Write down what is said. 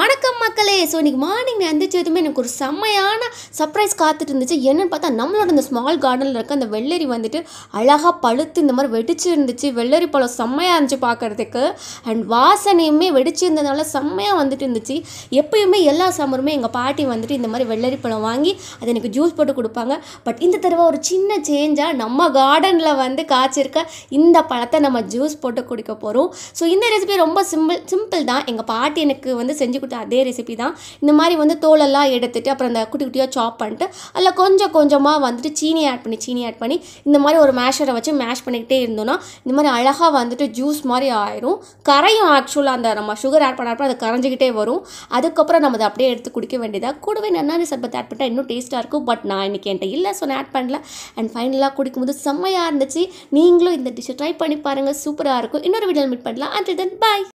வணக்கம் மக்களே ஸோ இன்றைக்கி மார்னிங் எந்திரிச்சதுமே எனக்கு ஒரு செம்மையான சர்ப்ரைஸ் காத்துட்டு இருந்துச்சு என்னன்னு பார்த்தா நம்மளோட இந்த ஸ்மால் கார்டனில் இருக்க அந்த வெள்ளரி வந்துட்டு அழகாக பழுத்து இந்த மாதிரி வெடிச்சு இருந்துச்சு வெள்ளரி பழம் செம்மையாக இருந்துச்சு பார்க்கறதுக்கு அண்ட் வாசனையுமே வெடிச்சு இருந்ததுனால செம்மையாக வந்துட்டு இருந்துச்சு எப்பயுமே எல்லா சம்மருமே எங்கள் பாட்டி வந்துட்டு இந்த மாதிரி வெள்ளரி பழம் வாங்கி அதை எனக்கு ஜூஸ் போட்டு கொடுப்பாங்க பட் இந்த தடவை ஒரு சின்ன சேஞ்சாக நம்ம கார்டனில் வந்து காய்ச்சிருக்க இந்த பழத்தை நம்ம ஜூஸ் போட்டு குடிக்க போகிறோம் ஸோ இந்த ரெசிபி ரொம்ப சிம்பிள் சிம்பிள் தான் எங்கள் பாட்டி எனக்கு வந்து செஞ்சு கொடுத்த அதே ரெசிபி தான் இந்த மாதிரி வந்து தோலெல்லாம் எடுத்துட்டு அப்புறம் அந்த குட்டி குட்டியாக சாப் பண்ணிட்டு அதில் கொஞ்சம் கொஞ்சமாக வந்துட்டு சீனி ஆட் பண்ணி சீனி ஆட் பண்ணி இந்த மாதிரி ஒரு மேஷரை வச்சு மேஷ் பண்ணிக்கிட்டே இருந்தோம்னா இந்த மாதிரி அழகாக வந்துட்டு ஜூஸ் மாதிரி ஆயிரும் கரையும் ஆக்சுவலாக அந்த நம்ம சுகர் ஆட் பண்ண அது கரைஞ்சிக்கிட்டே வரும் அதுக்கப்புறம் நம்ம அதை அப்படியே எடுத்து குடிக்க வேண்டியதாக கூடவே நன்னாரி சர்பத் ஆட் பண்ணிட்டா இன்னும் டேஸ்ட்டாக இருக்கும் பட் நான் இன்றைக்கி என்கிட்ட இல்லை ஸோ நான் ஆட் பண்ணல அண்ட் ஃபைனலாக குடிக்கும்போது செம்மையாக இருந்துச்சு நீங்களும் இந்த டிஷ்ஷை ட்ரை பண்ணி பாருங்கள் சூப்பராக இருக்கும் இன்னொரு வீடியோவில் மீட் பண்ணலாம் அண்ட் தென் பாய்